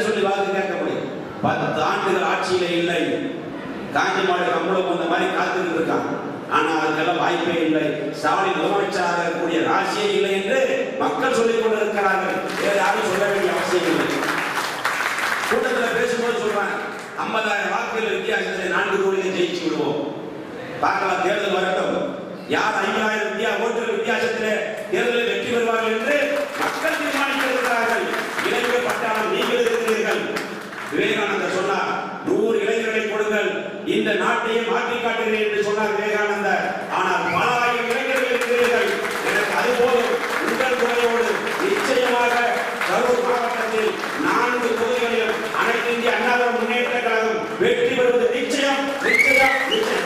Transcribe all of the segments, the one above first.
சொல்லி வாக்கு கேட்க முடியும் பத்து ஆண்டுகள் ஆட்சியில இல்லை காஞ்சி மாடு கம்பளம் அந்த மாதிரி காத்துக்கிட்டு இருக்கான் ஆனா அதுக்கெல்லாம் வாய்ப்பே இல்லை ஸ்டாலின் முதலமைச்சராக இருக்கக்கூடிய ராசியே இல்லை என்று மக்கள் சொல்லிக் கொண்டிருக்கிறார்கள் வேற யாரும் சொல்ல வேண்டிய அவசியம் இல்லை கூட்டத்தில் பேசும்போது சொல்றாங்க ஐம்பதாயிரம் வாக்குகள் வித்தியாசத்தில் நான்கு தொகுதியில் ஜெயிச்சு விடுவோம் பார்க்கலாம் தேர்தல் வரட்டும் யார் ஐயாயிரம் வித்தியா ஓட்டுகள் வித்தியாசத்தில் தேர்தலில் வெற்றி பெறுவார்கள் என்று மக்கள் தீர்மானிக்க இருக்கிறார்கள் இளைஞர் பட்டாளம் நீங்கள் இருக்கிறீர்கள் விவேகானந்தர் சொன்னார் நூறு இளைஞர்களை கொடுங்கள் இந்த நாட்டையே மாற்றி காட்டுகிறேன் என்று சொன்னார் விவேகானந்தர் ஆனால் பல ஆயிரம் இளைஞர்கள் இருக்கிறீர்கள் எனக்கு அது போதும் உங்கள் துணையோடு நிச்சயமாக கரூர் மாவட்டத்தில் நான்கு தொகுதிகளிலும் அனைத்து இந்திய அண்ணா திராவிட முன்னேற்ற கழகம் வெற்றி பெறுவது நிச்சயம் நிச்சயம் நிச்சயம்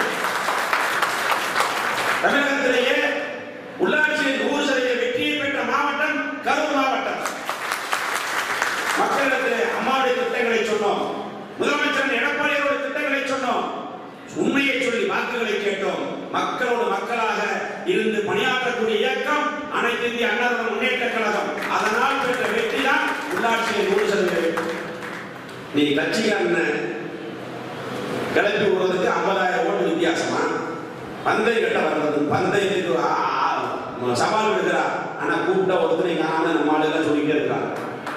தமிழகத்திலேயே உள்ளாட்சியில் நூறு சதவீத வெற்றியை பெற்ற மாவட்டம் கரூர் மாவட்டம் மக்களிடத்திலே அம்மாவுடைய திட்டங்களை சொன்னோம் முதலமைச்சர் எடப்பாடியோட திட்டங்களை சொன்னோம் உண்மையை சொல்லி வாக்குகளை கேட்டோம் மக்களோடு மக்களாக இருந்து பணியாற்றக்கூடிய இயக்கம் அனைத்து இந்திய அண்ணா திராவிட முன்னேற்ற கழகம் அதனால் பெற்ற வெற்றி தான் உள்ளாட்சியில் நூறு சதவீத வெற்றி நீ கட்சிக்காரன் கிளப்பி விடுறதுக்கு ஐம்பதாயிரம் ஓட்டு வித்தியாசமா பந்தை கட்ட வர்றது பந்தயத்துக்கு ஆ, ஆ, சவால் விடுகிறார் ஆனா கூப்பிட்ட ஒருத்தனை காணாம நம்ம ஆளுங்க சொல்லிட்டே இருக்காங்க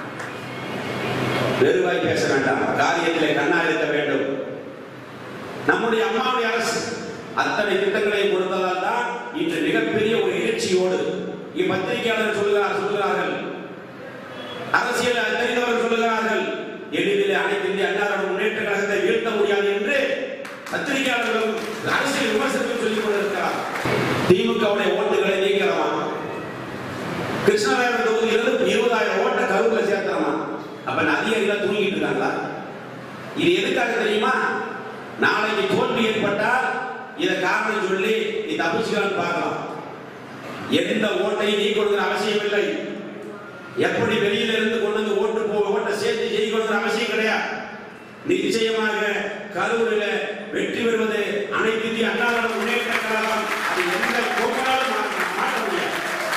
வெறுவாய் பேச வேண்டாம் காரியத்திலே கண்ணா இருக்க வேண்டும் நம்முடைய அம்மாவுடைய அரசு அத்தனை திட்டங்களை கொடுத்ததால் தான் இன்று மிகப்பெரிய ஒரு எழுச்சியோடு இப்பத்திரிகையாளர் சொல்லுகிறார் சொல்லுகிறார்கள் அரசியல் தெரிந்தவர்கள் சொல்லுகிறார்கள் எளிதிலே அனைத்து இந்திய அண்ணா திராவிட முன்னேற்ற கழகத்தை வீழ்த்த முடியாது என்று பத்திரிகையாளர்களும் அரசியல் விமர்சகர்கள் சொல்லிக் கொண்டிருக்கிறார் திமுகவுடைய ஓட்டுகளை நீக்கிறமா கிருஷ்ணராயர் தொகுதியிலிருந்து இருபதாயிரம் ஓட்டை கரூர்ல சேர்த்துறமா அப்ப அதிகாரிகள் தூங்கிட்டு இருக்காங்களா இது எதுக்காக தெரியுமா நாளைக்கு தோல்வி ஏற்பட்டால் இதை காரணம் சொல்லி நீ தப்பிச்சுக்கலாம்னு பார்க்கலாம் எந்த ஓட்டையும் நீ கொடுக்கிற அவசியம் இல்லை எப்படி வெளியில இருந்து கொண்டு வந்து ஓட்டு போ ஓட்டை சேர்த்து ஜெயிக்கணுங்கிற அவசியம் கிடையாது நிச்சயமாக கரூரில் வெற்றி பெறுவது அனைத்து இந்திய அண்ணா திராவிட முன்னேற்ற கழகம் அது எந்த போக்காலும் மாற்ற மாற்ற முடியாது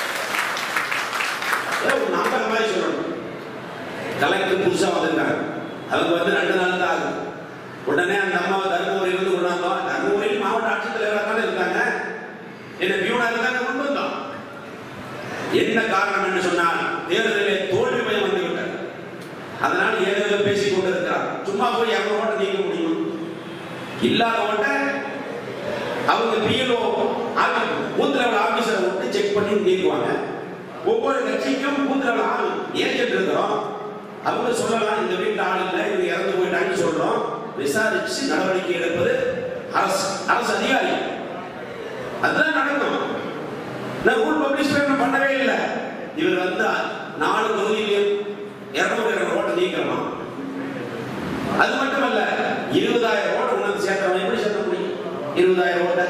ஏதோ ஒரு நம்பர் மாதிரி சொல்லணும் கலெக்டர் புதுசா வந்திருக்காங்க அவங்க வந்து ரெண்டு நாள் தான் ஆகுது உடனே அந்த அம்மாவை தருமபுரியில இருந்து கொண்டு வந்தோம் தருமபுரியில் மாவட்ட ஆட்சித்தலைவராக தானே இருக்காங்க என்ன பியூனாக தானே கொண்டு வந்தோம் என்ன காரணம் என்று சொன்னால் தேர்தலிலே தோல்வி பயம் வந்து விட்டது அதனால் ஏதோ பேசிக் கொண்டிருக்கிறார் சும்மா போய் இரநூறு ஓட்டை நீக்க முடியுமா இல்லாத ஓட்டை அவங்க பிஎல்ஓ பூத் லெவல் ஆபீசரை விட்டு செக் பண்ணி நீக்குவாங்க ஒவ்வொரு கட்சிக்கும் பூத் லெவல் ஆள் ஏஜென்ட் இருக்கிறோம் அவங்க சொல்லலாம் இந்த வீட்டில் ஆள் இல்லை இவங்க இறந்து போயிட்டாங்கன்னு சொல்றோம் விசாரிச்சு நடவடிக்கை எடுப்பது அரசு அரசு அதிகாரி அதுதான் நடக்கும் நான் ரூல் பப்ளிஷ் பண்ணவே இல்லை இவர் வந்து நாலு தொகுதியிலும் இருநூறு இருநூறு ஓட்டை நீக்கிறோமா அது மட்டுமல்ல இருபதாயிரம் ஓட்டை உனக்கு சேர்த்தவன் எப்படி சேர்த்த முடியும் இருபதாயிரம் ஓட்டை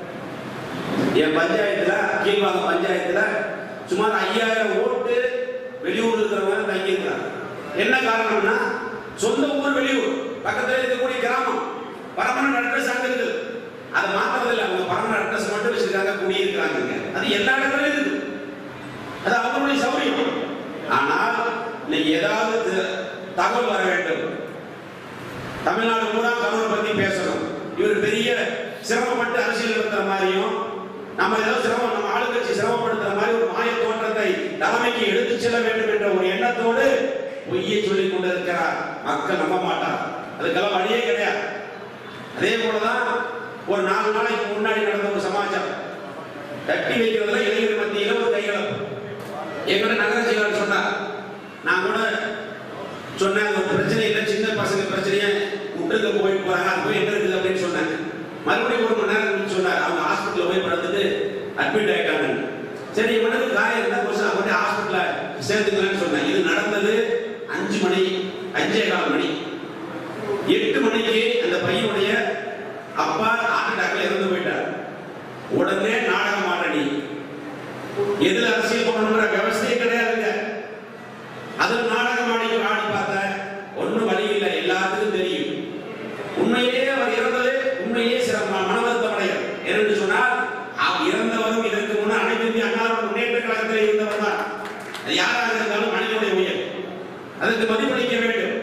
என் பஞ்சாயத்துல கீழ்வாங்க பஞ்சாயத்துல சுமார் ஐயாயிரம் ஓட்டு வெளியூர் இருக்கிறவங்க தங்கி இருக்கிறாங்க என்ன காரணம்னா சொந்த ஊர் வெளியூர் பக்கத்துல இருக்கக்கூடிய கிராமம் பரமனண்ட் அட்ரஸ் அங்க இருக்குது அதை மாத்துறதில்ல அவங்க பரமனண்ட் அட்ரஸ் மட்டும் வச்சிருக்காங்க குடியிருக்கிறாங்க அது எல்லா இடத்துலயும் இருக்குது அது அவங்களுடைய சௌரியம் ஆனால் இன்னைக்கு ஏதாவது த- தகவல் வர வேண்டும் தமிழ்நாடு பூரா கரூரை பத்தி பேசணும் இவர் பெரிய சிரமப்பட்டு அரசியல் நடத்துற மாதிரியும் நம்ம ஏதோ சிரமம் நம்ம ஆளுங்கட்சி சிரமப்படுத்துற மாதிரி ஒரு மாய தோற்றத்தை தலைமைக்கு எடுத்துச் செல்ல வேண்டும் என்ற ஒரு எண்ணத்தோடு பொய்யை சொல்லிக் கொண்டிருக்கிறார் மக்கள் நம்ப மாட்டார் அதுக்கெல்லாம் வழியே கிடையாது அதே போலதான் ஒரு நாலு நாளைக்கு முன்னாடி நடந்த ஒரு சமாச்சாரம் கட்டி வைக்கிறதுல இளைஞர் மத்தியில ஒரு கைகலப்பு எங்கட நகர செயலாளர் சொன்னார் நான் கூட சொன்னேன் அது ஒரு பிரச்சனை இல்லை சின்ன பசங்க பிரச்சனையை விட்டுருக்க போயிட்டு போறாங்க அது போய் என்ன இருக்குது அப்படின்னு சொன்னாங்க மறுபடியும் ஒரு மணி நேரம் கழிச்சு சொன்னார் அவங்க ஹாஸ்பிட்டல் போய் படுத்துட்டு அட்மிட் ஆயிட்டாங்க சரி இவனுக்கு காயம் இருந்தா கொஞ்சம் அவங்க போய் ஹாஸ்பிட்டல்ல சேர்த்துக்கலாம்னு சொன்னேன் இது நடந்தது அஞ்சு மணி அஞ்சே கால் மணி எட்டு மணிக்கு அந்த பையனுடைய அப்பா ஹார்ட் அட்டாக்ல இறந்து போயிட்டார் உடனே நாடகம் ஆடடி எதுல அரசியல் பண்ணணுங்கிற விவசாயம் கிடையாதுங்க அதுல நாடகம் ஆடி ஆடி பார்த்த ஒண்ணும் வழி இல்லை எல்லாத்துக்கும் தெரியும் உண்மையிலேயே அவர் இறந்தது உண்மையிலேயே சிறப்பு மனவருத்தம் அடையும் என்று சொன்னால் அவர் இறந்தவரும் இதற்கு முன்னர் அனைத்து இந்திய அண்ணாவின் முன்னேற்ற கழகத்தில் இருந்தவர் தான் அது யாராக இருந்தாலும் மனிதனுடைய உயிர் அதற்கு மதிப்பளிக்க வேண்டும்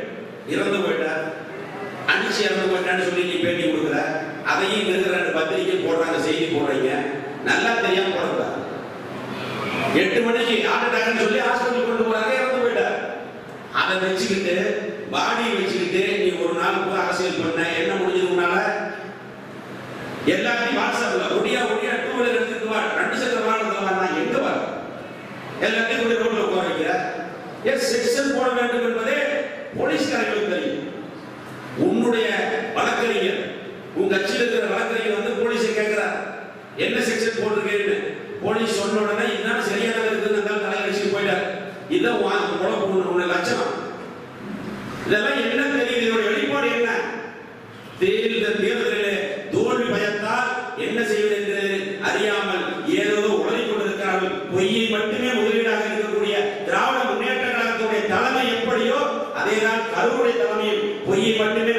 இறந்து போயிட்டார் அடிச்சு இறந்து போயிட்டான்னு சொல்லி நீ பேட்டி கொடுக்குற அதையும் இங்க இருக்கிற ரெண்டு பத்திரிக்கை போடுறாங்க செய்தி போடுறீங்க நல்லா தெரியாம போடுறதா எட்டு மணிக்கு ஹார்ட் அட்டாக்னு சொல்லி ஹாஸ்பிட்டல் கொண்டு போறாங்க இறந்து போயிட்டார் அதை வச்சுக்கிட்டு பாடியை வச்சுக்கிட்டு நீ ஒரு நாள் பூரா அரசியல் பண்ண என்ன முடிஞ்சது உன்னால எல்லாத்தையும் வாட்ஸ்அப்ல ஒடியா ஒடியா டூ வீலர் எடுத்துட்டு வா ரெண்டு சக்கர வாகனத்துல வா நான் எங்க வர எல்லாத்தையும் கொண்டு ரோட்ல உட்கார வைக்கிற எஸ் செக்ஷன் போட வேண்டும் என்பதே போலீஸ்காரங்களுக்கு தெரியும் உன்னுடைய வழக்கறிஞர் உன் கட்சியில் இருக்கிற வழக்கறிஞர் வந்து போலீஸை கேட்கிறார் என்ன செக்ஷன் போட்டிருக்கேன்னு போலீஸ் சொன்ன உடனே இதுதான் சரியாக இருக்குன்னு அந்த தலை கட்சிக்கு போயிட்டார் இதான் உன் குழப்பம் உன்னுடைய லட்சணம் இதெல்லாம் என்ன தெரியுது இதோட வெளிப்பாடு என்ன தேர்தல் தேர்தலிலே தோல்வி பயத்தால் என்ன செய்வது என்று அறியாமல் ஏதோ உளறிக் கொண்டிருக்கிறார்கள் பொய்யை மட்டுமே முதலீடாக இருக்கக்கூடிய திராவிட முன்னேற்ற கழகத்துடைய தலைமை எப்படியோ அதேதான் கருவுடைய தலைமையும் பொய்யை மட்டுமே